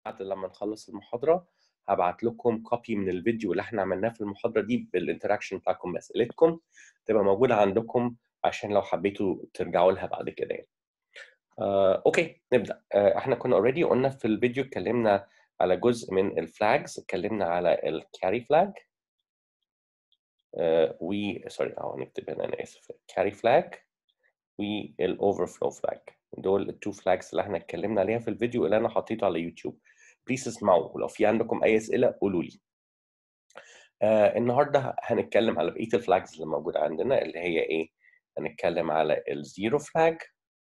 بعد لما نخلص المحاضرة هبعت لكم كوبي من الفيديو اللي احنا عملناه في المحاضرة دي بالانتراكشن بتاعكم بأسئلتكم تبقى موجودة عندكم عشان لو حبيتوا ترجعوا لها بعد كده يعني. آه، اوكي نبدأ آه، احنا كنا اوريدي قلنا في الفيديو اتكلمنا على جزء من الفلاجز اتكلمنا على الكاري فلاج و سوري اه نكتب هنا انا اسف كاري فلاج والاوفرفلو فلاج دول التو فلاجز اللي احنا اتكلمنا عليها في الفيديو اللي انا حطيته على يوتيوب بليز اسمعوا ولو في عندكم اي اسئله قولوا لي آه النهارده هنتكلم على بقيه الفلاجز اللي موجوده عندنا اللي هي ايه هنتكلم على الزيرو فلاج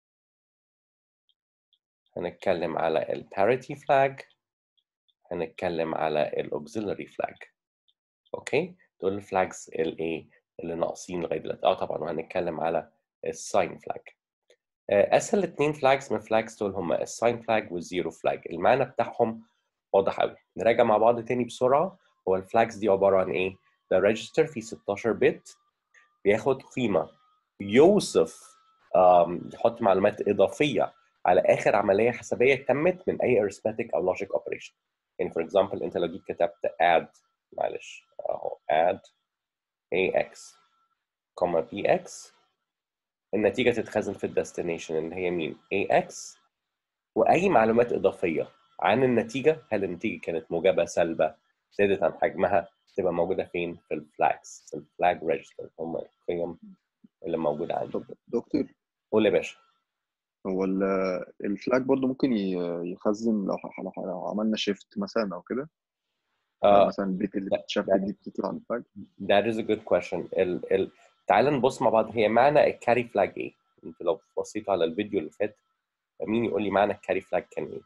هنتكلم على الباريتي فلاج هنتكلم على الاوكسيلري فلاج اوكي دول الفلاجز الايه اللي ناقصين لغايه دلوقتي اه طبعا وهنتكلم على الساين فلاج اسهل اثنين فلاجز من الفلاجز دول هم الساين فلاج والزيرو فلاج المعنى بتاعهم واضح قوي نراجع مع بعض تاني بسرعه هو الفلاجز دي عباره عن ايه ده ريجستر فيه 16 بت بياخد قيمه يوصف يحط معلومات اضافيه على اخر عمليه حسابيه تمت من اي arithmetic او logic operation يعني for example انت لو جيت كتبت add معلش اهو add ax bx النتيجة تتخزن في الديستنيشن اللي هي مين؟ AX وأي معلومات إضافية عن النتيجة هل النتيجة كانت موجبة سلبة زادت عن حجمها تبقى موجودة فين؟ في الفلاجز في الفلاج ريجستر هم القيم اللي موجودة عندي دكتور قول يا باشا هو الفلاج برضو ممكن يخزن لو لو عملنا شيفت مثلا او كده آه مثلا البيت اللي بتتشفت دي بتطلع الفلاج that is a good question ال ال تعال نبص مع بعض هي معنى الكاري فلاج ايه؟ انت لو بصيتوا على الفيديو اللي فات مين يقول لي معنى الكاري فلاج كان ايه؟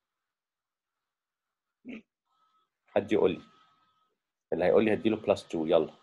حد يقول لي اللي هيقول لي هديله بلس 2 يلا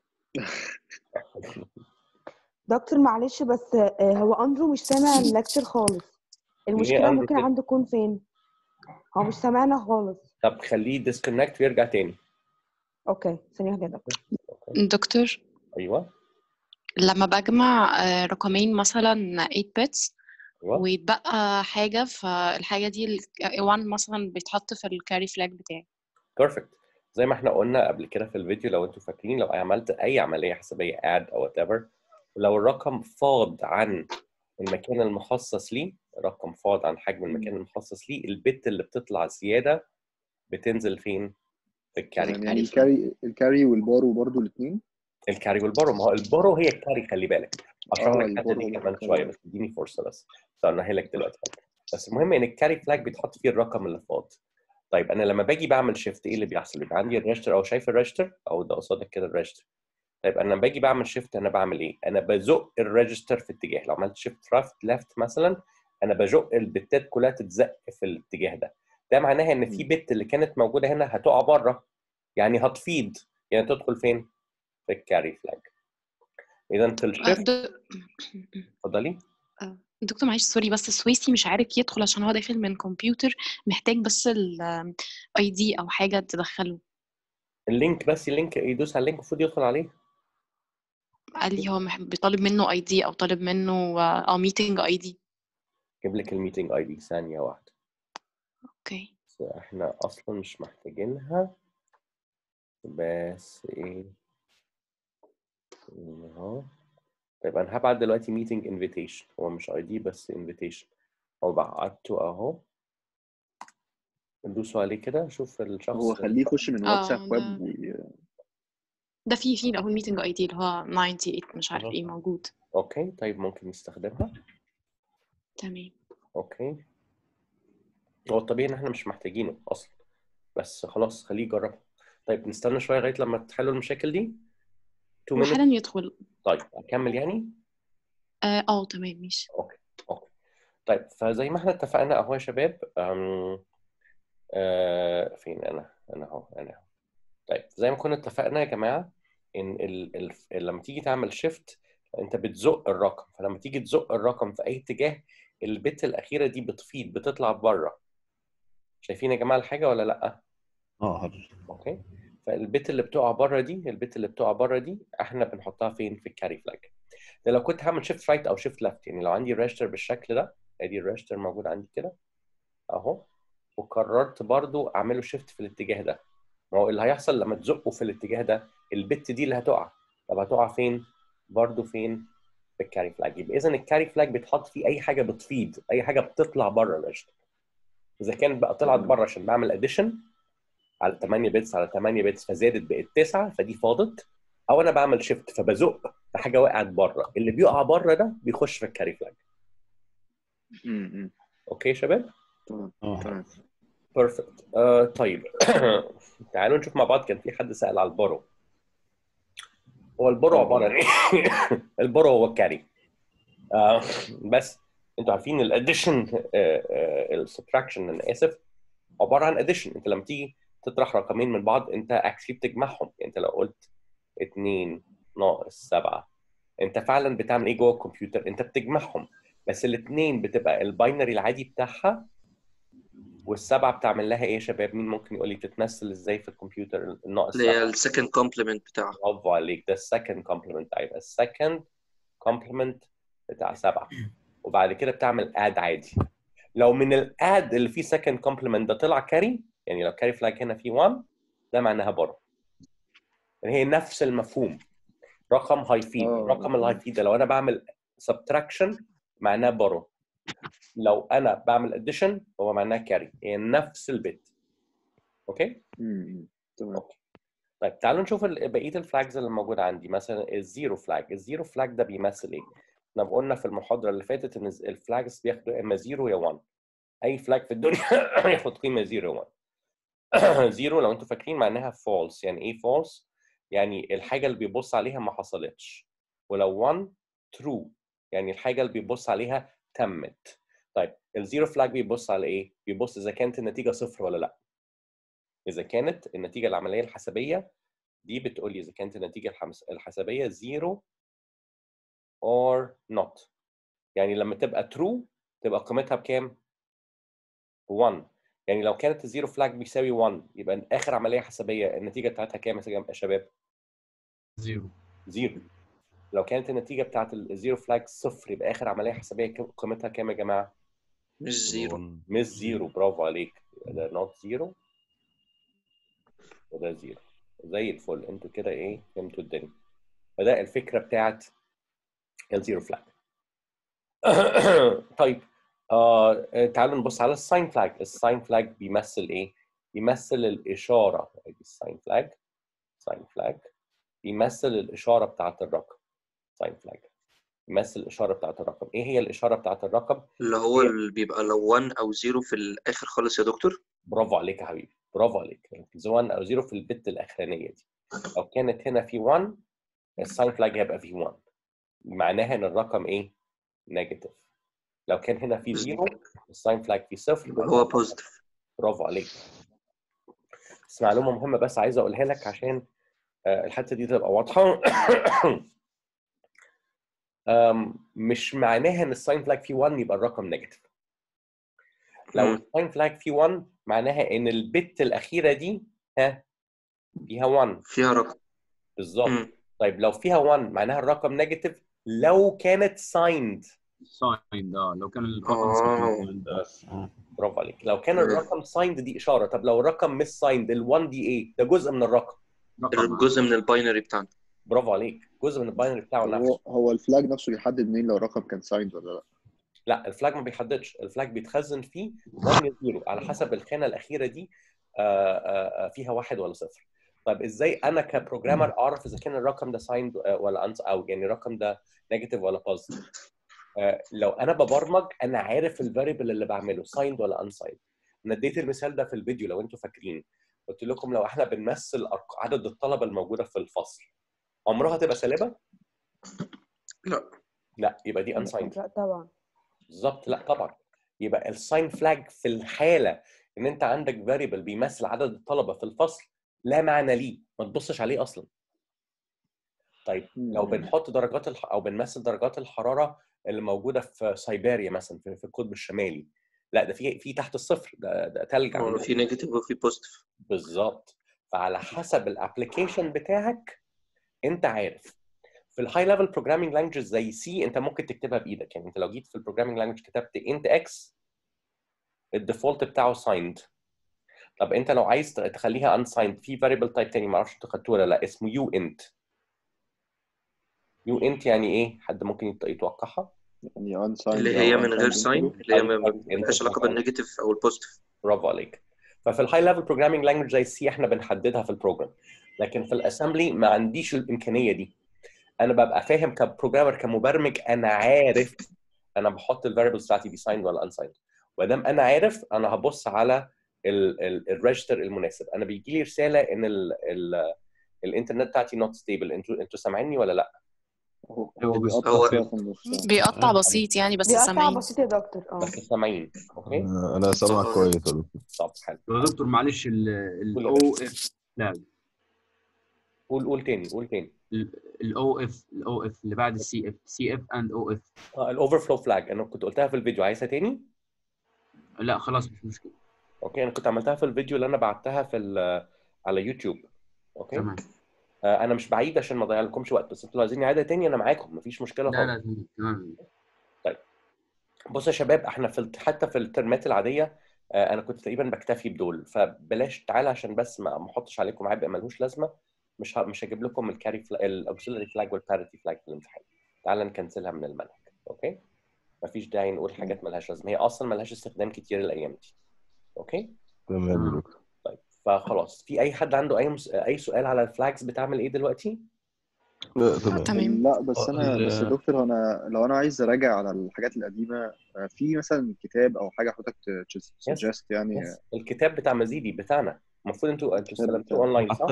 دكتور معلش بس هو اندرو مش سامع اللكتشر خالص المشكله أندرو ممكن كده؟ عنده تكون فين هو مش سامعنا خالص طب خليه ديسكونكت ويرجع تاني اوكي ثانيه واحده يا دكتور دكتور ايوه لما بجمع آه، رقمين مثلا 8 بيتس ايوه ويتبقى حاجة فالحاجة دي ال 1 مثلا بيتحط في الكاري فلاج بتاعي بيرفكت زي ما احنا قلنا قبل كده في الفيديو لو انتوا فاكرين لو عملت اي عمليه حسابيه اد او وات ايفر لو الرقم فاض عن المكان المخصص ليه رقم فاض عن حجم المكان المخصص ليه البت اللي بتطلع زياده بتنزل فين في الكاري يعني يعني الكاري الكاري والبارو برضو الاثنين الكاري والبارو ما هو البارو هي الكاري خلي بالك اشرح آه، لك الحته البارو دي هو كمان الكاري. شويه بس اديني فرصه بس سألناها لك دلوقتي بس المهم ان الكاري فلاج بيتحط فيه الرقم اللي فاض طيب انا لما باجي بعمل شيفت ايه اللي بيحصل؟ بيبقى عندي الريجستر او شايف الريجستر او ده قصادك كده الريجستر طيب انا لما باجي بعمل شيفت انا بعمل ايه؟ انا بزق الريجستر في اتجاه لو عملت شيفت رايت ليفت مثلا انا بزق البتات كلها تتزق في الاتجاه ده ده معناها ان في بت اللي كانت موجوده هنا هتقع بره يعني هتفيض يعني تدخل فين؟ في الكاري فلاج اذا في آه، الشيفت د- اتفضلي دكتور معلش سوري بس السويسي مش عارف يدخل عشان هو داخل من كمبيوتر محتاج بس الاي دي او حاجة تدخله اللينك بس اللينك يدوس على اللينك المفروض يدخل عليه قال لي هو مح- بيطالب منه اي دي او طالب منه اه ميتنج اي دي جيب لك الميتنج اي دي ثانيه واحده اوكي بس احنا اصلا مش محتاجينها بس ايه اهو طيب انا هبعت دلوقتي ميتنج انفيتيشن هو مش اي دي بس انفيتيشن هو بعته اهو ندوسوا عليه كده شوف الشخص هو خليه يخش من آه، واتساب ده- ويب وي... ده في في اهو الميتنج اي دي اللي هو 98 مش عارف ايه موجود اوكي طيب ممكن نستخدمها تمام اوكي هو الطبيعي ان احنا مش محتاجينه اصلا بس خلاص خليه يجربها طيب نستنى شويه لغايه لما تحلوا المشاكل دي 2 minutes وحالا يدخل طيب اكمل يعني اه آه، تمام ماشي اوكي اوكي طيب فزي ما احنا اتفقنا اهو يا شباب أم... آه فين انا انا اهو انا اهو طيب زي ما كنا اتفقنا يا جماعه ان ال... ال... لما تيجي تعمل شيفت انت بتزق الرقم فلما تيجي تزق الرقم في اي اتجاه البت الاخيره دي بتفيض بتطلع بره شايفين يا جماعه الحاجه ولا لا اه حاضر اوكي فالبت اللي بتقع بره دي البت اللي بتقع بره دي احنا بنحطها فين في الكاري فلاج ده لو كنت هعمل شيفت رايت او شيفت ليفت يعني لو عندي ريجستر بالشكل ده ادي الريجستر موجود عندي كده اهو وقررت برضو اعمله شيفت في الاتجاه ده ما هو اللي هيحصل لما تزقه في الاتجاه ده البت دي اللي هتقع طب هتقع فين برضو فين في الكاري فلاج يبقى اذا الكاري فلاج بيتحط فيه اي حاجه بتفيض اي حاجه بتطلع بره الريجستر اذا كانت بقى طلعت بره عشان بعمل اديشن على 8 بيتس على 8 بيتس فزادت بقت 9 فدي فاضت او انا بعمل شيفت فبزق في حاجه وقعت بره اللي بيقع بره ده بيخش في الكاري فلاج امم اوكي يا شباب تمام اه تمام بيرفكت آه طيب تعالوا نشوف مع بعض كان في حد سأل على البرو هو البرو عباره عن ايه؟ البرو هو الكاري آه بس انتوا عارفين الاديشن السبتراكشن انا اسف عباره عن اديشن انت لما تيجي تطرح رقمين من بعض انت اكشلي بتجمعهم يعني انت لو قلت 2 ناقص 7 انت فعلا بتعمل ايه جوه الكمبيوتر انت بتجمعهم بس الاثنين بتبقى الباينري العادي بتاعها والسبعه بتعمل لها ايه يا شباب مين ممكن يقول لي بتتمثل ازاي في الكمبيوتر الناقص اللي هي سبعة؟ السكند كومبلمنت بتاعها برافو عليك ده السكند كومبلمنت هيبقى السكند كومبلمنت بتاع سبعه وبعد كده بتعمل اد عادي لو من الاد اللي فيه سكند كومبلمنت ده طلع كاري يعني لو كاري فلاج هنا فيه 1 ده معناها بره يعني هي نفس المفهوم رقم هيفيد آه. الرقم اللي هيفيد ده لو انا بعمل سبتراكشن معناه بره لو انا بعمل اديشن هو معناه كاري هي نفس البيت اوكي امم تمام طيب تعالوا نشوف ال- بقيه الفلاجز اللي موجوده عندي مثلا الزيرو فلاج الزيرو فلاج ده بيمثل ايه احنا قلنا في المحاضره اللي فاتت ان الفلاجز بياخدوا يا اما زيرو يا 1 اي فلاج في الدنيا ياخد قيمه زيرو يا 1 زيرو لو انتوا فاكرين معناها فولس يعني ايه فولس يعني الحاجه اللي بيبص عليها ما حصلتش ولو 1 ترو يعني الحاجه اللي بيبص عليها تمت طيب الزيرو فلاج بيبص على ايه بيبص اذا كانت النتيجه صفر ولا لا اذا كانت النتيجه العمليه الحسابيه دي بتقول لي اذا كانت النتيجه الحمس- الحسابيه زيرو or not يعني لما تبقى true تبقى قيمتها بكام؟ 1 يعني لو كانت الزيرو فلاج بيساوي 1 يبقى اخر عمليه حسابيه النتيجه بتاعتها كام يا سجام- يا شباب؟ زيرو زيرو لو كانت النتيجه بتاعت الزيرو فلاج صفر يبقى اخر عمليه حسابيه كم- قيمتها كام يا جماعه؟ مش زيرو مش زيرو برافو عليك يبقى ده نوت زيرو وده زيرو زي الفل انتوا كده ايه فهمتوا الدنيا فده الفكره بتاعت الزيرو فلاج طيب آه تعالوا نبص على الساين فلاج الساين فلاج بيمثل ايه بيمثل الاشاره ادي الساين فلاج ساين فلاج بيمثل الاشاره بتاعت الرقم ساين فلاج بيمثل الاشاره بتاعت الرقم ايه هي الاشاره بتاعت الرقم اللي هو هي- اللي بيبقى لو 1 او 0 في الاخر خالص يا دكتور برافو عليك يا حبيبي برافو عليك يعني 1 او 0 في البت الاخرانيه دي لو كانت هنا في 1 الساين فلاج هيبقى في 1 معناها ان الرقم ايه نيجاتيف لو كان هنا في 0 الساين فلاج في صفر يبقى هو بوزيتيف برافو عليك بس معلومه مهمه بس عايز اقولها لك عشان آه، الحته دي تبقى واضحه آم، مش معناها ان الساين فلاج فيه 1 يبقى الرقم نيجاتيف لو مم. الساين فلاج فيه 1 معناها ان البت الاخيره دي ها فيها 1 فيها رقم بالظبط مم. طيب لو فيها 1 معناها الرقم نيجاتيف لو كانت سايند ساين ده لو كان الرقم آه. ساين بس آه. برافو عليك لو كان مم. الرقم سايند دي اشاره طب لو الرقم مش سايند ال1 دي ايه ده جزء من الرقم رقم الجزء من الباينري بتاعنا برافو عليك جزء من الباينري بتاعه هو نفسه هو الفلاج نفسه بيحدد منين لو الرقم كان سايند ولا لا لا الفلاج ما بيحددش الفلاج بيتخزن فيه 1 يا 0 على حسب الخانه الاخيره دي آه، آه، آه، فيها واحد ولا صفر طيب ازاي انا كبروجرامر اعرف اذا كان الرقم ده سايند ولا انس او يعني الرقم ده نيجاتيف ولا بوزيتيف لو انا ببرمج انا عارف الفاريبل اللي بعمله سايند ولا انسايند انا اديت المثال ده في الفيديو لو انتوا فاكرين قلت لكم لو احنا بنمثل أرق- عدد الطلبه الموجوده في الفصل عمرها تبقى سالبه؟ لا لا يبقى دي انسايند لا طبعا بالظبط لا طبعا يبقى الساين فلاج في الحاله ان انت عندك فاريبل بيمثل عدد الطلبه في الفصل لا معنى ليه ما تبصش عليه اصلا طيب لو مم. بنحط درجات الح... او بنمثل درجات الحراره اللي موجوده في سيبيريا مثلا في, في القطب الشمالي لا ده في في تحت الصفر ده ده ثلج هو عندنا في نيجاتيف وفي بوزيتيف بالظبط فعلى حسب الابلكيشن بتاعك انت عارف في الهاي ليفل بروجرامينج لانجوج زي سي انت ممكن تكتبها بايدك يعني انت لو جيت في البروجرامينج لانجوج كتبت انت اكس الديفولت بتاعه signed طب انت لو عايز تخليها unsigned في variable type تاني ما اعرفش انتوا خدتوه ولا لا اسمه uint uint يعني ايه حد ممكن يت- يتوقعها يعني unsigned اللي أو هي من غير unsigned ساين integer. اللي هي ما Unsigned ملهاش علاقه integer. بالنيجاتيف او البوزيتيف برافو عليك ففي الهاي ليفل بروجرامينج لانجوج زي السي احنا بنحددها في البروجرام لكن في الاسمبلي ما عنديش الامكانيه دي انا ببقى فاهم كبروجرامر كمبرمج انا عارف انا بحط الفاريبلز بتاعتي دي سايند ولا انسايند ودام انا عارف انا هبص على الريجستر المناسب انا بيجي لي رساله ان ال ال الانترنت بتاعتي نوت ستيبل انتوا انتوا سامعيني ولا لا هو هو هو بس- بيقطع هو- شوية في النص بيقطع بسيط يعني بس بيقطع سامعين بسيط يا دكتور اه بس سامعين اوكي انا أنا سامعك طب- كويس يا دكتور طب حلو يا دكتور معلش ال قول يا الاو اف لا قول قول تاني قول تاني الاو اف الاو اف اللي بعد السي اف سي اف اند او اف الاوفر فلو فلاج انا كنت قلتها في الفيديو عايزها تاني لا خلاص مش مشكله اوكي انا كنت عملتها في الفيديو اللي انا بعتها في ال- على يوتيوب اوكي تمام آه، انا مش بعيد عشان ما اضيع لكمش وقت بس انتوا لو عايزين نعيدها تاني انا معاكم مفيش مشكله لا خالص لا تمام تمام بصوا يا شباب احنا في الت- حتى في الترمات العاديه آه، انا كنت تقريبا بكتفي بدول فبلاش تعالى عشان بس ما ما احطش عليكم عبء ملهوش لازمه مش ه- مش هجيب لكم الكاري الاوكسيلري فلاج والباريتي فلاج في الامتحان تعالى نكنسلها من المنهج اوكي مفيش داعي نقول حاجات ملهاش لازمه هي اصلا ملهاش استخدام كتير الايام دي اوكي تمام يا دكتور طيب فخلاص في اي حد عنده اي مس... اي سؤال على الفلاجز بتعمل ايه دلوقتي لا تمام تمام لا بس انا ال- بس يا دكتور انا لو انا عايز اراجع على الحاجات القديمه آه، في مثلا كتاب او حاجه حضرتك تسجست يعني يس. الكتاب بتاع مزيدي بتاعنا المفروض انتوا انتوا الكتاب استلمتوه بتاع- اونلاين صح؟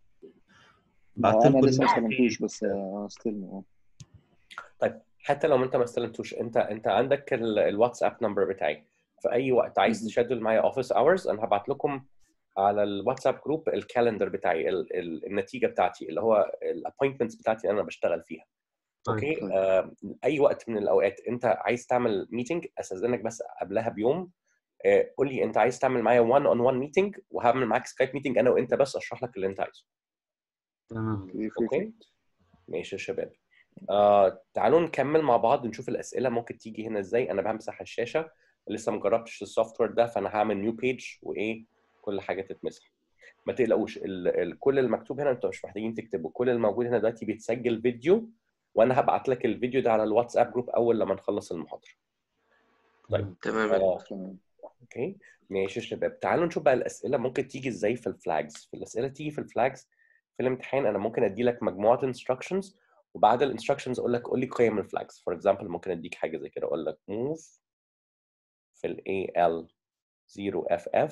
ما بعت انا لكم لسه ما اللينك. استلمتوش بس آه، هستلمه اه طيب حتى لو انت ما استلمتوش انت انت عندك ال- الواتساب نمبر بتاعي في اي وقت عايز مهم. تشادل معايا اوفيس اورز انا هبعت لكم على الواتساب جروب الكالندر بتاعي ال ال النتيجه بتاعتي اللي هو الابوينتمنتس بتاعتي اللي انا بشتغل فيها طيب اوكي طيب. آه اي وقت من الاوقات انت عايز تعمل ميتنج استاذنك بس قبلها بيوم آه قول لي انت عايز تعمل معايا 1 اون 1 ميتنج وهعمل معاك سكايب ميتنج انا وانت بس اشرح لك اللي انت عايزه تمام اوكي في اوكي ماشي يا شباب آه تعالوا نكمل مع بعض نشوف الاسئله ممكن تيجي هنا ازاي انا بمسح الشاشه لسه ما جربتش السوفت وير ده فانا هعمل نيو بيج وايه كل حاجه تتمسح ما تقلقوش ال ال كل المكتوب هنا انتوا مش محتاجين تكتبوا كل الموجود هنا دلوقتي بيتسجل فيديو وانا هبعت لك الفيديو ده على الواتساب جروب اول لما نخلص المحاضره طيب تمام آه تمام اوكي ماشي يا شباب تعالوا نشوف بقى الاسئله ممكن تيجي ازاي في الفلاجز في الاسئله تيجي في الفلاجز في الامتحان انا ممكن ادي لك مجموعه انستراكشنز وبعد الانستراكشنز اقول لك قول لي قيم الفلاجز فور اكزامبل ممكن اديك حاجه زي كده اقول لك موف في ال AL 0FF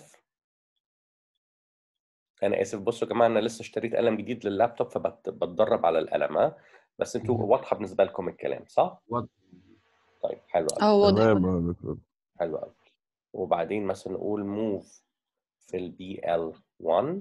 انا اسف بصوا يا جماعه انا لسه اشتريت قلم جديد لللابتوب فبتدرب على القلم ها بس انتوا مهم. واضحه بالنسبه لكم الكلام صح؟ واضح. طيب حلو قوي اه واضح تمام واضح. يا دكتور حلو قوي وبعدين مثلا نقول move في ال BL1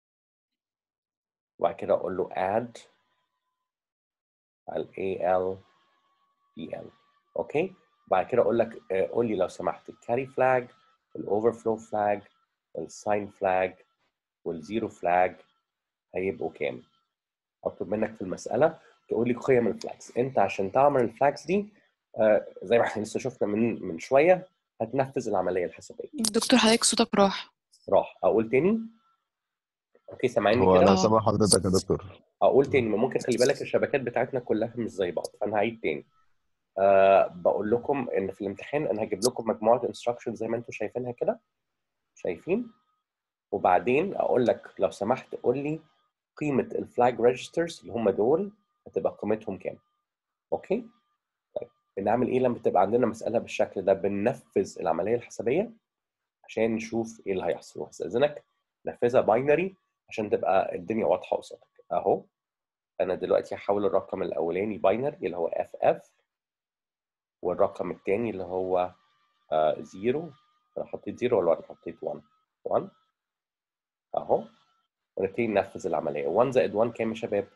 وبعد كده اقول له add على ال AL BL اوكي بعد كده اقول لك آه، قول لي لو سمحت الكاري فلاج الاوفرفلو فلاج الساين فلاج والزيرو فلاج هيبقوا كام اطلب منك في المساله تقول لي قيم الفلاجز انت عشان تعمل الفلاجز دي آه، زي ما احنا لسه شفنا من من شويه هتنفذ العمليه الحسابيه دكتور حضرتك صوتك راح راح اقول تاني اوكي سامعني هو كده انا آه. سامع حضرتك يا دكتور اقول تاني ما ممكن خلي بالك الشبكات بتاعتنا كلها مش زي بعض فانا هعيد تاني أه بقول لكم ان في الامتحان انا هجيب لكم مجموعه انستراكشن زي ما انتم شايفينها كده شايفين وبعدين اقول لك لو سمحت قول لي قيمه الفلاج ريجسترز اللي هم دول هتبقى قيمتهم كام اوكي طيب بنعمل ايه لما تبقى عندنا مساله بالشكل ده بننفذ العمليه الحسابيه عشان نشوف ايه اللي هيحصل واستاذنك نفذها باينري عشان تبقى الدنيا واضحه قصادك اهو انا دلوقتي هحول الرقم الاولاني باينري اللي هو اف اف والرقم الثاني اللي هو زيرو انا حطيت زيرو ولا انا حطيت 1 1 اهو ونبتدي ننفذ العمليه 1 زائد 1 كام يا شباب؟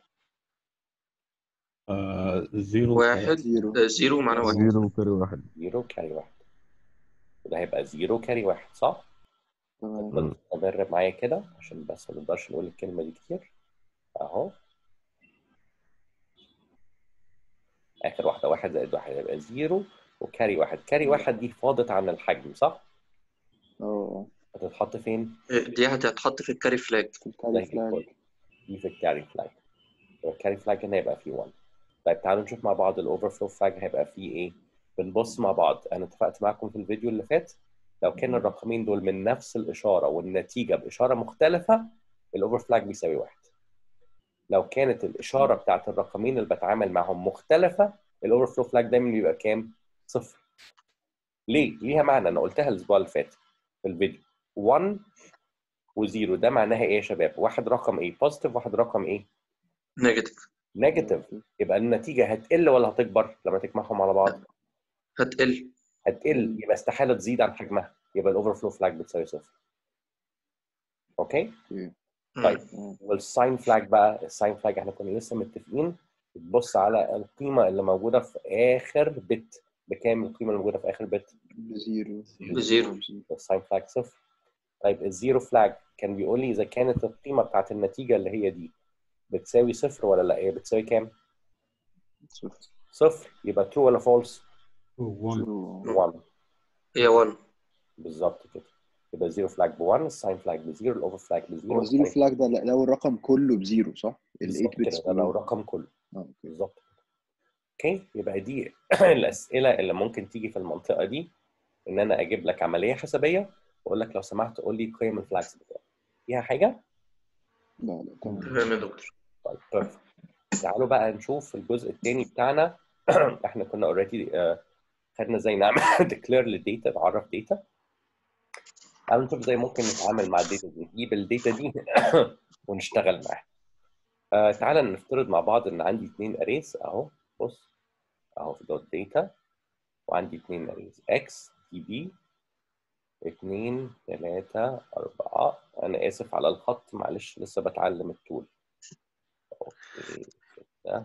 آه زيرو واحد زيرو آه، زيرو معنى واحد زيرو كاري واحد زيرو كاري واحد وده هيبقى زيرو كاري واحد صح؟ تمام نستمر معايا كده عشان بس ما نقدرش نقول الكلمه دي كتير اهو اخر واحده واحد زائد واحد هيبقى زيرو وكاري واحد كاري واحد دي فاضت عن الحجم صح؟ هتتحط فين؟ دي هتتحط في الكاري فلاج الكاري زي فلاج الفل. دي في الكاري فلاج الكاري فلاج هنا هيبقى فيه 1 طيب تعالوا نشوف مع بعض الاوفر فلو فلاج هيبقى فيه ايه بنبص مع بعض انا اتفقت معاكم في الفيديو اللي فات لو كان الرقمين دول من نفس الاشاره والنتيجه باشاره مختلفه الاوفر فلاج بيساوي واحد لو كانت الاشاره بتاعت الرقمين اللي بتعامل معهم مختلفه الاوفر فلو فلاج دايما بيبقى كام؟ صفر ليه؟ ليها معنى انا قلتها الاسبوع اللي فات في الفيديو 1 و0 ده معناها ايه يا شباب؟ واحد رقم ايه؟ بوزيتيف واحد رقم ايه؟ نيجاتيف نيجاتيف يبقى النتيجه هتقل ولا هتكبر لما تجمعهم على بعض؟ هتقل هتقل يبقى استحاله تزيد عن حجمها يبقى الاوفر فلو فلاج بتساوي صفر اوكي؟ طيب مم. والساين فلاج بقى الساين فلاج احنا كنا لسه متفقين بتبص على القيمه اللي موجوده في اخر بت بكام القيمه اللي موجوده في اخر بت؟ بزيرو بزيرو. الساين فلاج صفر طيب الزيرو فلاج كان بيقول لي اذا كانت القيمه بتاعت النتيجه اللي هي دي بتساوي صفر ولا لا هي بتساوي كام؟ صفر صفر يبقى ترو ولا فولس؟ 1 زيرو 1 هي 1 بالظبط كده يبقى زيرو فلاج ب 1 الساين فلاج بزيرو الاوفر فلاج بزيرو هو زيرو فلاج ده لو الرقم كله بزيرو صح؟ ال 8 بالظبط بيتس كده ده لو كلهم رقم كله اه اوكي بالظبط اوكي يبقى دي الاسئله اللي ممكن تيجي في المنطقه دي ان انا اجيب لك عمليه حسابيه واقول لك لو سمحت قول لي قيم الفلاكس بتاعتك فيها حاجه لا لا تمام تمام يا دكتور طيب بيرفكت تعالوا بقى نشوف الجزء الثاني بتاعنا احنا كنا اوريدي خدنا ازاي نعمل ديكلير للداتا نعرف داتا تعالوا نشوف ازاي ممكن نتعامل مع الداتا دي نجيب الداتا دي ونشتغل معاها آه تعالى نفترض مع بعض ان عندي اثنين اريز اهو بص اهو في دوت داتا وعندي اثنين اريز اكس دي بي اثنين ثلاثة أربعة أنا آسف على الخط معلش لسه بتعلم التول أوكي ستة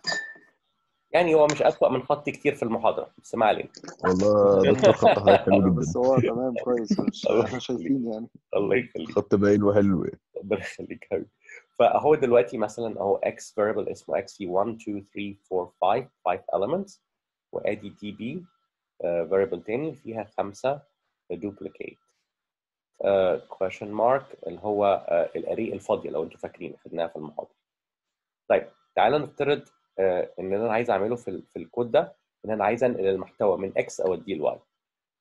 يعني هو مش أسوأ من خط كتير في المحاضرة بس ما علينا والله يا دكتور خط حضرتك حلو بس جدا هو تمام كويس مش الله احنا شايفين يعني الله يخليك خط باين وحلو يعني ربنا يخليك حبيبي فاهو دلوقتي مثلا اهو x variable اسمه x في 1 2 3 4 5 5 elements وادي دي بي variable تاني فيها خمسه duplicate uh, question mark اللي هو uh, الاري الفاضيه لو انتوا فاكرين خدناها في المحاضره طيب تعالى نفترض uh, ان انا عايز اعمله في ال- في الكود ده ان انا عايز انقل المحتوى من x اوديه ل y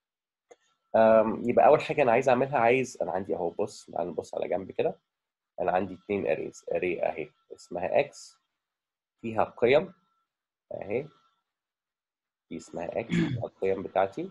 um, يبقى اول حاجه انا عايز اعملها عايز انا عندي اهو بص تعالى نبص على جنب كده انا عندي اثنين اريز اري اهي اسمها اكس فيها قيم اهي دي اسمها اكس القيم بتاعتي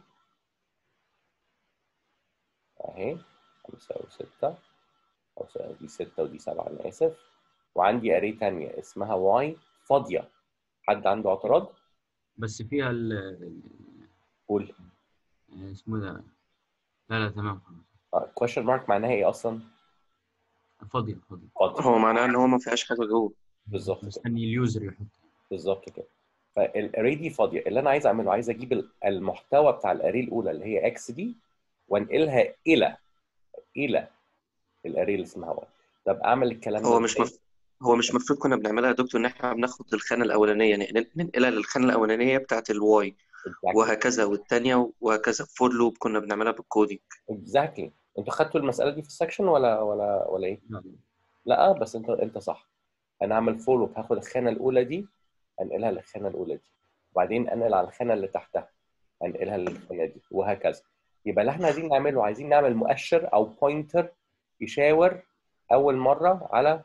اهي خمسة وستة أو س- دي ستة ودي سبعة أنا آسف وعندي أري تانية اسمها واي فاضية حد عنده اعتراض؟ بس فيها ال ال- قول ال- اسمه ده لا لا تمام خلاص كويشن مارك معناها إيه أصلا؟ فاضية فاضية فاضية هو معناه ان هو ما فيهاش حاجه جوه بالظبط كده مستني اليوزر يحط بالظبط كده فالاري دي فاضيه اللي انا عايز اعمله عايز اجيب ال- المحتوى بتاع الاري الاولى اللي هي اكس دي وانقلها الى الى الاري اللي اسمها واي طب اعمل الكلام ده هو مش إزاي؟ مف... هو مش المفروض كنا بنعملها يا دكتور ان احنا بناخد الخانه الاولانيه نن- ننقلها للخانه الاولانيه بتاعت الواي Exactly. وهكذا والثانيه وهكذا فور لوب كنا بنعملها بالكودينج اكزاكتلي انتوا خدتوا المساله دي في السكشن ولا ولا ولا ايه؟ لا. لا بس انت انت صح انا اعمل فولو هاخد الخانه الاولى دي انقلها للخانه الاولى دي وبعدين انقل على الخانه اللي تحتها انقلها للخانه دي وهكذا يبقى اللي احنا عايزين نعمله عايزين نعمل مؤشر او بوينتر يشاور اول مره على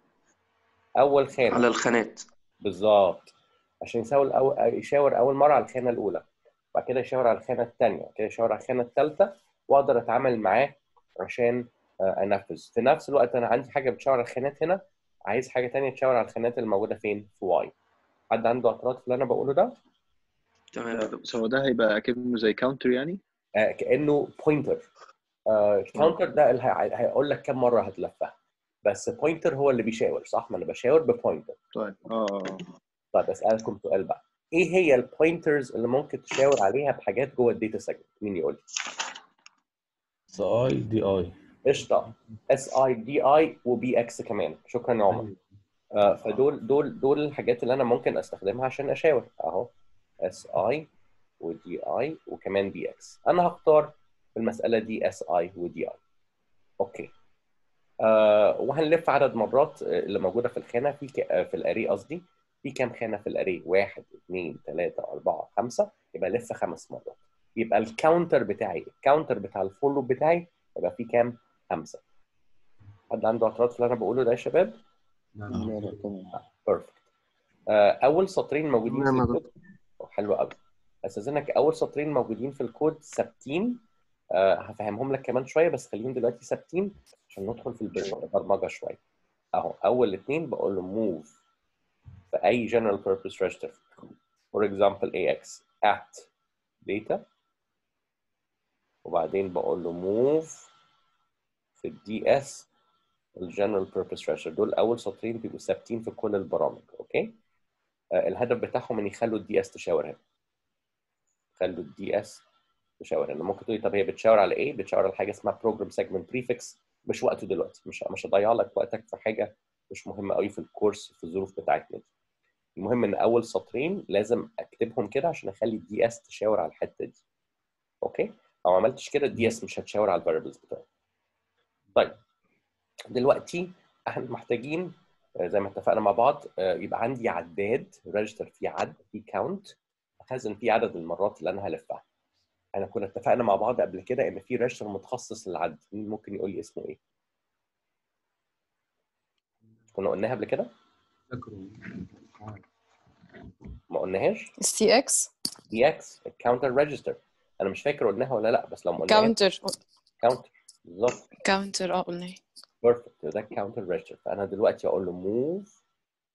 اول خانه على الخانات بالظبط عشان يساوي الأول... يشاور اول مره على الخانه الاولى بعد كده يشاور على الخانه الثانيه بعد كده يشاور على الخانه الثالثه واقدر اتعامل معاه عشان آه، انفذ في نفس الوقت انا عندي حاجه بتشاور على الخانات هنا عايز حاجه ثانيه تشاور على الخانات اللي موجوده فين في واي حد عنده اعتراض في اللي انا بقوله ده تمام يا دكتور بس هو ده هيبقى اكنه زي كاونتر يعني آه كانه بوينتر آه كاونتر ده اللي هي- هيقول لك كم مره هتلفها بس بوينتر هو اللي بيشاور صح ما انا بشاور ببوينتر طيب اه طيب اسالكم سؤال بقى ايه هي البوينترز اللي ممكن تشاور عليها بحاجات جوه الداتا سيجمنت مين يقول لي اس اي دي اي قشطه اس اي دي اي وبي اكس كمان شكرا يا عمر آه فدول دول دول الحاجات اللي انا ممكن استخدمها عشان اشاور اهو اس اي ودي اي وكمان بي اكس انا هختار في المساله دي اس اي ودي اي اوكي آه وهنلف عدد مرات آه، اللي موجوده في الخانه في ك... آه، في الاري قصدي في كام خانه في الاري؟ واحد اثنين ثلاثه اربعه خمسه يبقى لف خمس مرات يبقى الكاونتر بتاعي الكاونتر بتاع الفور لوب بتاعي يبقى فيه كام؟ خمسه حد عنده اعتراض في اللي انا بقوله ده يا شباب؟ لا لا تمام بيرفكت اول سطرين موجودين في تمام يا الكود حلو قوي استاذنك اول سطرين موجودين في الكود ثابتين آه، هفهمهم لك كمان شويه بس خليهم دلوقتي ثابتين عشان ندخل في البرمجه شويه اهو اول الاثنين بقول له move في اي general purpose register for example ax at data وبعدين بقول له move في الدي اس الجنرال بيربز register دول اول سطرين بيبقوا ثابتين في كل البرامج اوكي آه، الهدف بتاعهم ان يخلوا الدي اس تشاور هنا خلوا الدي اس تشاور هنا ممكن تقولي طب هي بتشاور على ايه؟ بتشاور على حاجه اسمها بروجرام سيجمنت بريفكس مش وقته دلوقتي مش مش هضيع لك وقتك في حاجه مش مهمه قوي في الكورس في الظروف بتاعتنا دي المهم ان اول سطرين لازم اكتبهم كده عشان اخلي الدي اس تشاور على الحته دي اوكي لو ما عملتش كده الدي اس مش هتشاور على الفاريبلز بتاعتي طيب دلوقتي احنا محتاجين آه، زي ما اتفقنا مع بعض آه، يبقى عندي عداد ريجستر فيه عد فيه كاونت اخزن فيه عدد المرات اللي انا هلفها احنا كنا اتفقنا مع بعض قبل كده ان في ريجستر متخصص للعد مين ممكن يقول لي اسمه ايه كنا قلناها قبل كده فاكره مش عارف. ما قلناهاش السي اكس دي اكس الكاونتر ريجستر انا مش فاكر قلناها ولا لا بس لو ما قلناهاش كاونتر كاونتر بالظبط كاونتر اه قلنا بيرفكت ده الكاونتر ريجستر فانا دلوقتي اقول له موف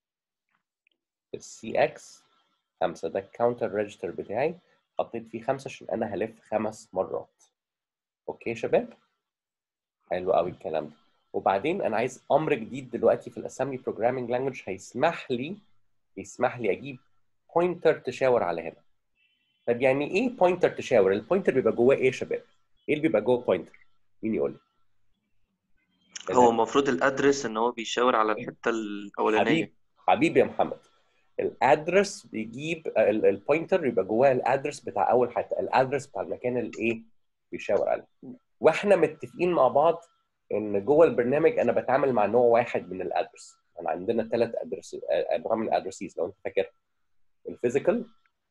السي اكس خمسه ده الكاونتر ريجستر بتاعي حطيت فيه خمسه عشان انا هلف خمس مرات اوكي يا شباب حلو قوي الكلام ده وبعدين انا عايز امر جديد دلوقتي في الاسامبلي بروجرامينج لانجوج هيسمح لي يسمح لي اجيب بوينتر تشاور على هنا طب يعني ايه بوينتر تشاور البوينتر بيبقى جواه ايه يا شباب ايه اللي بيبقى جوه بوينتر مين يقول لي هو المفروض الادرس ان هو بيشاور على الحته الاولانيه حبيبي حبيبي يا محمد الادرس بيجيب البوينتر يبقى جواه الادرس بتاع اول حته الادرس بتاع المكان اللي ايه بيشاور عليه واحنا متفقين مع بعض ان جوه البرنامج انا بتعامل مع نوع واحد من الادرس انا عندنا ثلاث ادرس انواع من الادرسيز لو انت فاكر الفيزيكال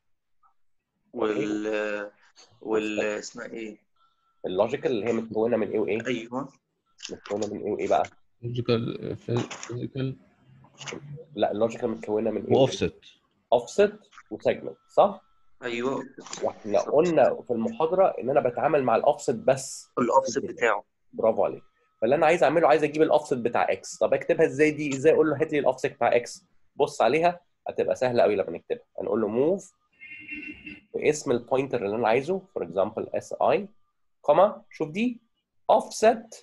وال وال اسمها ايه اللوجيكال اللي هي متكونه من ايه وايه ايوه متكونه من ايه وايه بقى لوجيكال فيزيكال لا اللوجيكال متكونه من ايه واوفست اوفست وسيجمنت صح ايوه واحنا قلنا في المحاضره ان انا بتعامل مع الاوفست بس الاوفست بتاعه برافو عليك فاللي انا عايز اعمله عايز اجيب الاوفست بتاع اكس طب اكتبها ازاي دي ازاي اقول له هات لي الاوفست بتاع اكس بص عليها هتبقى سهله قوي لما نكتبها هنقول له موف باسم البوينتر اللي انا عايزه فور اكزامبل اس اي كوما شوف دي اوفست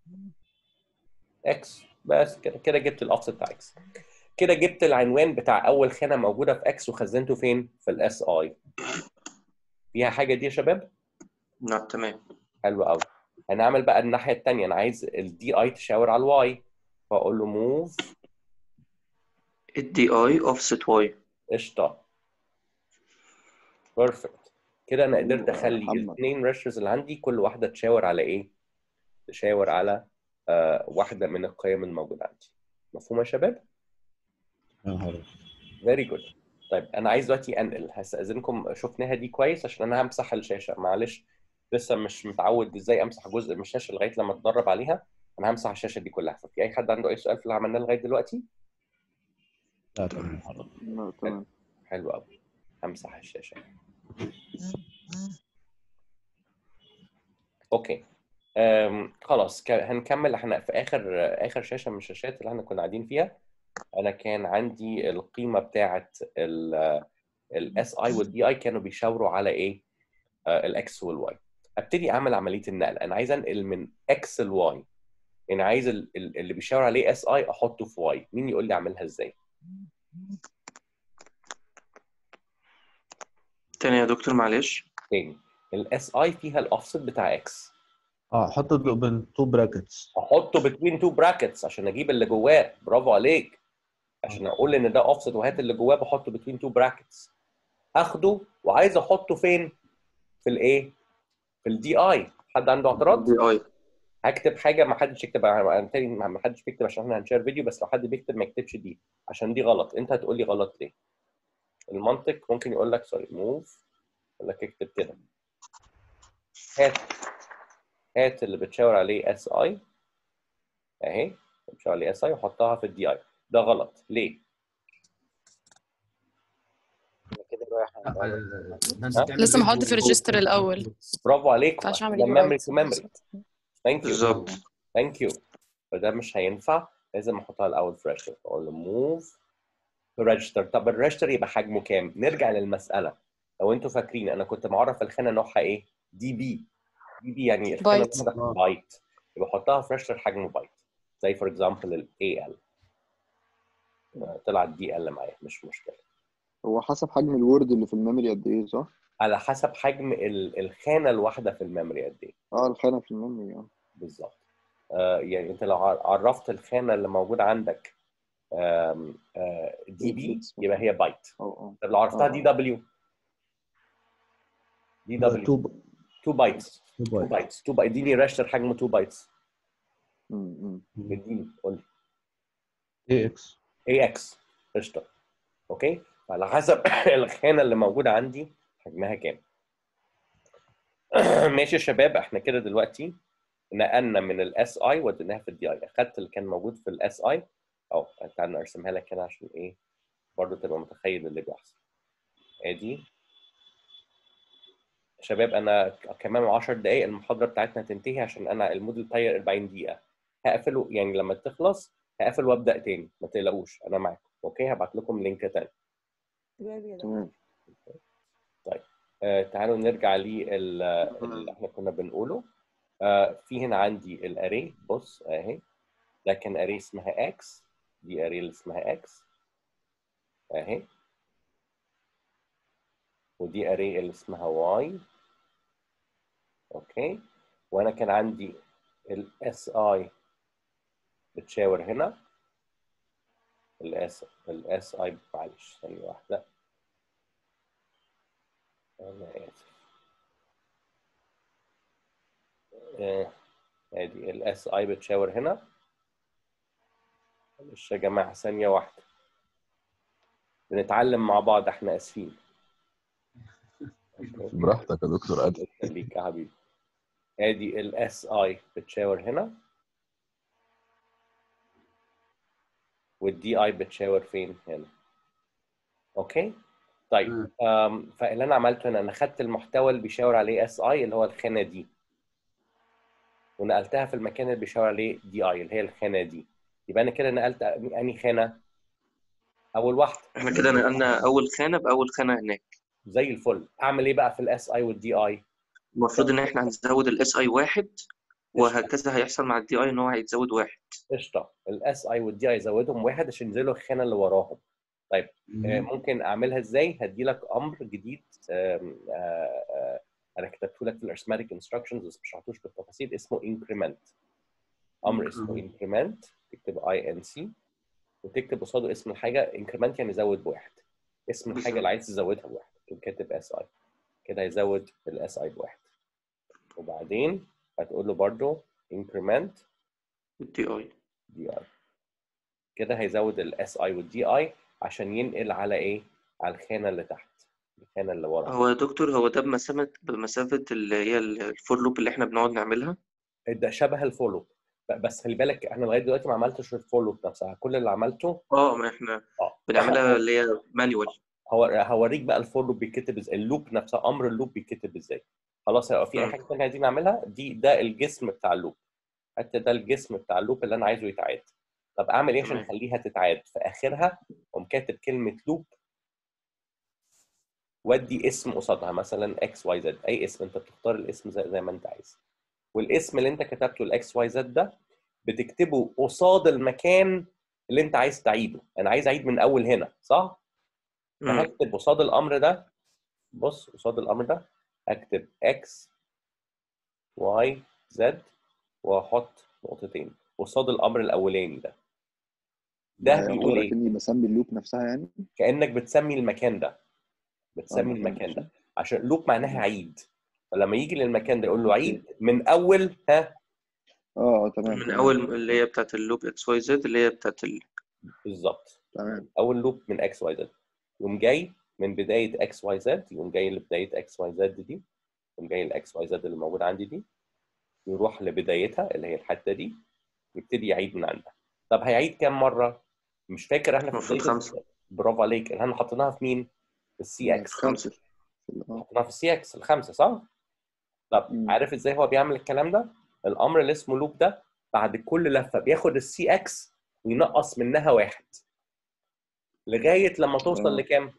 اكس بس كده كده جبت الاوفست بتاع اكس كده جبت العنوان بتاع اول خانه موجوده في اكس وخزنته فين في الاس اي فيها حاجه دي يا شباب نعم تمام حلو قوي هنعمل بقى الناحيه الثانيه انا عايز الدي اي تشاور على الواي فاقول له موف الدي اي اوفست واي قشطه بيرفكت كده انا قدرت أيوة، اخلي محمد. الاثنين ريشرز اللي عندي كل واحده تشاور على ايه؟ تشاور على آه واحده من القيم الموجوده عندي مفهوم يا شباب؟ يا نهار أبيض. فيري جود طيب انا عايز دلوقتي انقل هستاذنكم شفناها دي كويس عشان انا همسح الشاشه معلش لسه مش متعود ازاي امسح جزء من الشاشه لغايه لما اتدرب عليها انا همسح الشاشه دي كلها ففي اي حد عنده اي سؤال في اللي عملناه لغايه دلوقتي لا تمام يا نهار أبيض. لا تمام حلو قوي همسح الشاشه اوكي أم خلاص ك- هنكمل احنا في اخر اخر شاشه من الشاشات اللي احنا كنا قاعدين فيها انا كان عندي القيمه بتاعه الاس اي والدي اي كانوا بيشاوروا على ايه الاكس والواي ابتدي اعمل عمليه النقل انا عايز انقل من اكس لواي يعني عايز ال- ال- اللي بيشاور عليه اس اي احطه في واي مين يقول لي اعملها ازاي تاني يا دكتور معلش تاني الاس اي فيها الاوفست بتاع اكس اه حط بين تو براكتس احطه بتوين تو براكتس عشان اجيب اللي جواه برافو عليك عشان اقول ان ده اوفست وهات اللي جواه بحطه بتوين تو براكتس اخده وعايز احطه فين في الايه في الدي اي حد عنده اعتراض دي اي هكتب حاجه ما حدش يكتب انا تاني ما حدش بيكتب عشان احنا هنشير فيديو بس لو حد بيكتب ما يكتبش دي عشان دي غلط انت هتقول لي غلط ليه المنطق ممكن يقول لك سوري موف يقول لك اكتب كده هات هات اللي بتشاور عليه اس اي اهي بتشاور عليه اس اي وحطها في الدي اي ده غلط ليه؟ كده رايح لا، عند آه، ده انت بتعمل لسه محط في فيديو الريجستر الاول برافو عليك عشان اعمل ده ميموري تو ميموري ثانك يو بالظبط ثانك يو فده مش هينفع لازم احطها الاول في ريجستر اقول له موف في ريجستر طب الريجستر يبقى حجمه كام؟ نرجع للمساله لو انتوا فاكرين انا كنت معرف الخانه نوعها ايه؟ دي بي دي بي يعني الخانه بايت. الواحده بايت يبقى احطها في ريجستر حجمه بايت زي فور اكزامبل الاي ال طلعت دي ال معايا مش مشكله هو حسب حجم الوورد اللي في الميموري قد ايه صح؟ على حسب حجم ال- الخانه الواحده في الميموري قد ايه اه الخانة في الميموري اه بالظبط آه يعني انت لو ع- عرفت الخانه اللي موجوده عندك آم، آه دي بي يبقى هي بايت اه اه طب لو عرفتها آه. دي دبليو دي دبليو 2 2 بايتس 2 2 بايت بايتس 2 بايتس اديني ريجستر حجمه 2 بايتس أمم، أمم. اديني قول لي اي اكس اي اكس قشطه اوكي على حسب الخانه اللي موجوده عندي حجمها كام ماشي يا شباب احنا كده دلوقتي نقلنا من الاس اي وديناها في الدي اي اخدت اللي كان موجود في الاس اي او تعالى ارسمها لك هنا عشان ايه برضه تبقى متخيل اللي بيحصل ادي شباب انا كمان 10 دقائق المحاضره بتاعتنا تنتهي عشان انا الموديل طاير 40 دقيقه هقفله يعني لما تخلص هقفل وابدا تاني ما تقلقوش انا معاكم اوكي هبعت لكم لينك تاني تمام آه تعالوا نرجع لل اللي احنا كنا بنقوله آه في هنا عندي الاري بص اهي ده كان اري اسمها اكس دي اري اللي اسمها اكس اهي ودي اري اللي اسمها واي اوكي وانا كان عندي الاس اي بتشاور هنا الاس الاس اي معلش ثانيه واحده انا اسف آه، ادي الاس اي بتشاور هنا معلش يا جماعه ثانيه واحده بنتعلم مع بعض احنا اسفين براحتك يا دكتور عادل خليك يا حبيبي ادي الاس اي بتشاور هنا والدي اي بتشاور فين هنا اوكي طيب مم. أم، فاللي انا عملته هنا انا خدت المحتوى اللي بيشاور عليه اس اي اللي هو الخانه دي ونقلتها في المكان اللي بيشاور عليه دي اي اللي هي الخانه دي يبقى انا كده نقلت انهي خانه اول واحده احنا كده نقلنا اول خانه باول خانه هناك زي الفل اعمل ايه بقى في الاس اي والدي اي المفروض ان احنا هنزود الاس اي واحد وهكذا هيحصل مع الدي اي ان هو هيتزود واحد قشطه الاس اي والدي اي زودهم واحد عشان ينزلوا الخانه اللي وراهم آه، ممكن اعملها ازاي هدي لك امر جديد آم، آه، آه، انا كتبته لك في الارثماتيك انستراكشنز بس مش هحطوش بالتفاصيل اسمه انكريمنت امر اسمه مم. انكريمنت تكتب اي ان سي وتكتب قصاده اسم الحاجه انكريمنت يعني زود بواحد اسم الحاجه اللي عايز تزودها بواحد تقوم كاتب اس اي كده هيزود الاس اي بواحد وبعدين هتقول له برضه انكريمنت الدي اي دي اي كده هيزود الاس اي والدي اي عشان ينقل على ايه على الخانه اللي تحت الخانه اللي ورا هو يا دكتور هو ده بمسافه بمسافه اللي هي الفور لوب اللي احنا بنقعد نعملها ده شبه الفولو ب- بس خلي بالك احنا لغايه دلوقتي ما عملتش الفولو نفسها كل اللي عملته اه ما احنا اه بنعملها اللي هي مانيوال هو هوريك بقى الفولو بيتكتب ازاي اللوب نفسها امر اللوب بيتكتب ازاي خلاص لو في اي مم. حاجه ثانيه عايزين نعملها دي ده الجسم بتاع اللوب حتى ده الجسم بتاع اللوب اللي انا عايزه يتعاد طب اعمل ايه عشان تمام. اخليها تتعاد في اخرها اقوم كاتب كلمه لوب وادي اسم قصادها مثلا اكس واي زد اي اسم انت بتختار الاسم زي, زي ما انت عايز والاسم اللي انت كتبته الاكس واي زد ده بتكتبه قصاد المكان اللي انت عايز تعيده انا عايز اعيد من اول هنا صح مم. فهكتب قصاد الامر ده بص قصاد الامر ده هكتب اكس واي زد واحط نقطتين قصاد الامر الاولاني ده ده يعني بيقول يعتبر ايه كأني بسمي اللوب نفسها يعني كانك بتسمي المكان ده بتسمي المكان المكان نفسه. ده عشان لوب معناها عيد فلما يجي للمكان ده يقول له عيد من اول ها اه تمام من تمام اول اللي هي بتاعت اللوب اكس واي زد اللي هي بتاعت ال... بالظبط تمام اول لوب من اكس واي زد يقوم جاي من بدايه اكس واي زد يقوم جاي لبدايه اكس واي زد دي يقوم جاي الاكس واي زد اللي موجوده عندي دي يروح لبدايتها اللي هي الحته دي يبتدي يعيد من عندها طب هيعيد كام مره مش فاكر احنا في المفروض بداية- خمسة. برافو عليك اللي احنا حطيناها في مين في السي اكس خمسة اه حطيناها في السي اكس الخمسه صح طب مم. عارف ازاي هو بيعمل الكلام ده الامر اللي اسمه لوب ده بعد كل لفه بياخد السي اكس وينقص منها واحد لغايه لما توصل آه. لكام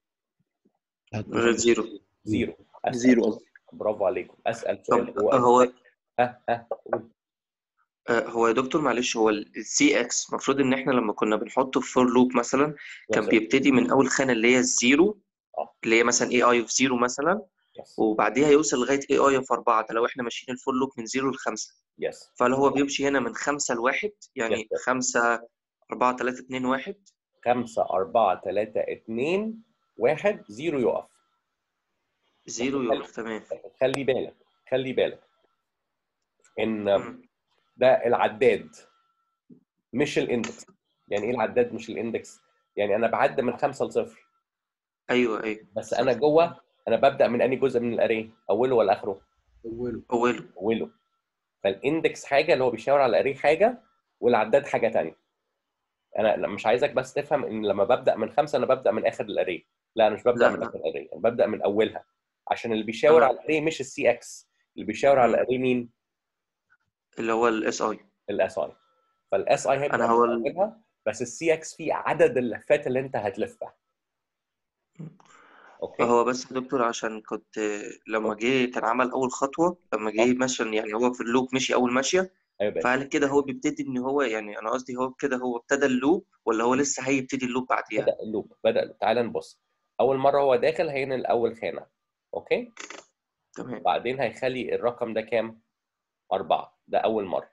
زيرو زيرو أسأل. زيرو قصدي برافو عليكم اسال سؤال طب هو ها ها قول. آه، هو يا دكتور معلش هو السي اكس المفروض ان احنا لما كنا بنحطه في فور لوب مثلا كان يس. بيبتدي من اول خانه اللي هي الزيرو آه. اللي هي مثلا اي اي في زيرو مثلا يس وبعديها يوصل لغايه اي اي في اربعه ده لو احنا ماشيين الفور لوب من زيرو لخمسه يس فهل هو بيمشي هنا من خمسه لواحد يعني يس. خمسه أربعة تلاتة اتنين واحد خمسة أربعة ثلاثة اتنين واحد زيرو يقف زيرو يقف تمام خلي بالك خلي بالك إن مم. ده العداد مش الاندكس يعني ايه العداد مش الاندكس يعني انا بعد من خمسة لصفر ايوه ايوه بس انا جوه انا ببدا من انهي جزء من الاري اوله ولا اخره اوله اوله اوله فالاندكس حاجه اللي هو بيشاور على الاري حاجه والعداد حاجه تانية انا لا- مش عايزك بس تفهم ان لما ببدا من خمسه انا ببدا من اخر الاري لا انا مش ببدا لا، من لا. اخر الاري انا ببدا من اولها عشان اللي بيشاور أنا- على الاري مش السي اكس اللي بيشاور على مم. الاري مين اللي هو الاس اي الاس اي فالاس اي هيبقى أنا من هو ال- اولها بس السي اكس فيه عدد اللفات اللي انت هتلفها اوكي فهو بس يا دكتور عشان كنت لما جه كان عمل اول خطوه لما جه مثلا يعني هو في اللوب مشي اول ماشيه ايوه باشا فهل كده هو بيبتدي ان هو يعني انا قصدي هو كده هو ابتدى اللوب ولا هو لسه هيبتدي اللوب بعديها بدا اللوب بدا تعال نبص اول مره هو داخل هينقل اول خانه اوكي تمام بعدين هيخلي الرقم ده كام أربعة ده أول مرة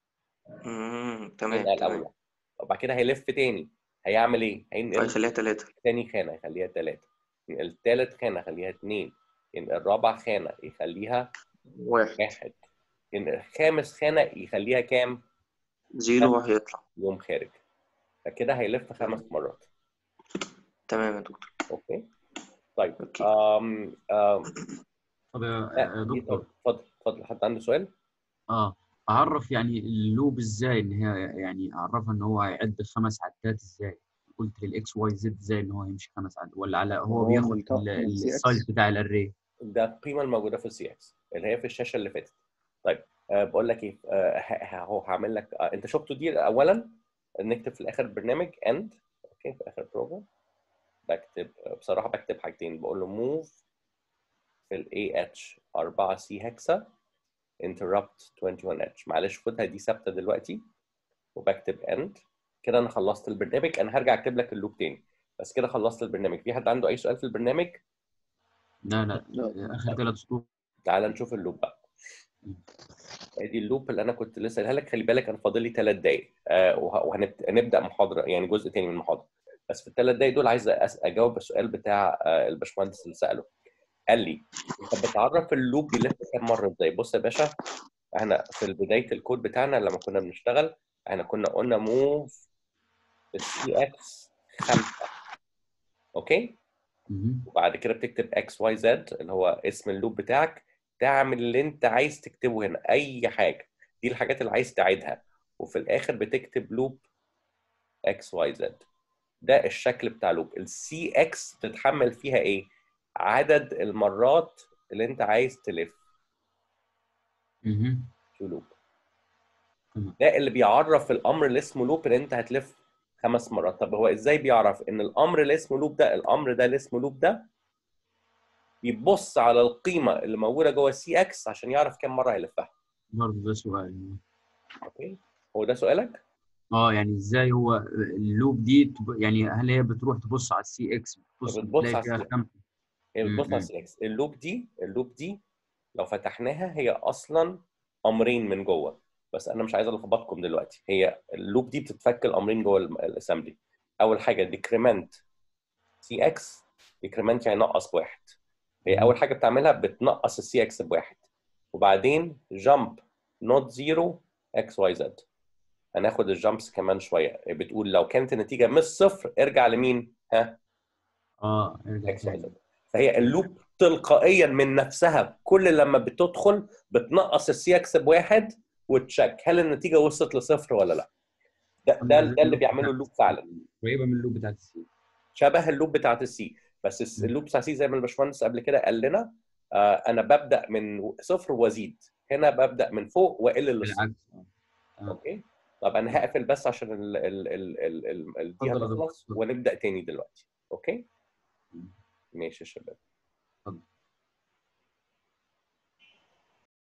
امم تمام ينقل تمام أول وبعد كده هيلف تاني هيعمل إيه؟ هينقل هيخليها ثلاثة تاني خانة يخليها تلاتة ينقل تالت خانة يخليها اتنين ينقل رابع خانة يخليها واحد واحد ينقل خامس خانة يخليها كام؟ زيرو وهيطلع يوم خارج فكده هيلف خمس مرات تمام يا دكتور أوكي؟ طيب اوكي أم أم طب يا لا يا دي دكتور اتفضل اتفضل حد عنده سؤال؟ اه اعرف يعني اللوب ازاي ان هي يعني اعرفها ان هو هيعد خمس عدات ازاي قلت للاكس واي زد ازاي ان هو يمشي خمس عدات ولا على هو هو بياخد من طق- ال- من CX. السايز بتاع الاري ده القيمه الموجوده في السي اكس اللي هي في الشاشه اللي فاتت طيب أه بقول لك ايه أه ه- ه- هو هعمل لك أه انت شفته دي اولا نكتب في الاخر برنامج اند اوكي في اخر بروجرام بكتب بصراحه بكتب حاجتين بقول له موف في الاي اتش 4 سي هكسا interrupt 21 اتش معلش خدها دي ثابته دلوقتي وبكتب اند كده انا خلصت البرنامج انا هرجع اكتب لك اللوب تاني بس كده خلصت البرنامج في حد عنده اي سؤال في البرنامج لا لا لا. اخر ثلاث سطور تعال نشوف اللوب بقى ادي اللوب اللي انا كنت لسه قايلها لك خلي بالك انا فاضل لي ثلاث دقائق آه وهنبدا محاضره يعني جزء تاني من المحاضره بس في الثلاث دقائق دول عايز أس- اجاوب السؤال بتاع آه الباشمهندس اللي ساله قال لي انت بتعرف اللوب بيلف كام مره ازاي بص يا باشا احنا في بدايه الكود بتاعنا لما كنا بنشتغل احنا كنا قلنا موف السي اكس خمسه اوكي مهم. وبعد كده بتكتب اكس واي زد اللي هو اسم اللوب بتاعك تعمل اللي انت عايز تكتبه هنا اي حاجه دي الحاجات اللي عايز تعيدها وفي الاخر بتكتب لوب اكس واي زد ده الشكل بتاع لوب السي اكس بتتحمل فيها ايه عدد المرات اللي انت عايز تلف مهم. في لوب تمام. ده اللي بيعرف الامر اللي اسمه لوب اللي انت هتلف خمس مرات طب هو ازاي بيعرف ان الامر اللي اسمه لوب ده الامر ده اللي اسمه لوب ده بيبص على القيمه اللي موجوده جوه السي اكس عشان يعرف كم مره هيلفها برضه ده سؤال اوكي هو ده سؤالك اه يعني ازاي هو اللوب دي تب- يعني هل هي بتروح تبص على السي اكس بتبص بتبص تلاقي على فيها السي- خمسه هي بتبص على م-م. السي اكس اللوب دي اللوب دي لو فتحناها هي اصلا امرين من جوه بس انا مش عايز الخبطكم دلوقتي هي اللوب دي بتتفك الامرين جوه الاسامبلي اول حاجه ديكريمنت سي اكس ديكريمنت يعني نقص بواحد هي اول حاجه بتعملها بتنقص السي اكس بواحد وبعدين جامب نوت زيرو اكس واي زد هناخد الجامبس كمان شويه بتقول لو كانت النتيجه مش صفر ارجع لمين ها اه ارجع اكس واي تاني زد فهي اللوب تلقائيا من نفسها كل لما بتدخل بتنقص السي اكس بواحد وتشيك هل النتيجه وصلت لصفر ولا لا ده ده, ده اللي بيعمله اللوب فعلا قريبه من اللوب بتاعت السي شبه اللوب بتاعت السي بس الس- م. اللوب بتاع السي زي ما الباشمهندس قبل كده قال لنا آه انا ببدا من صفر وازيد هنا ببدا من فوق واقل للصفر بالعكس اه آه. اوكي طب انا هقفل بس عشان ال ال ال ال ال ال دي اتفضل يا هتخلص دكتور. ونبدا تاني دلوقتي اوكي م. ماشي يا شباب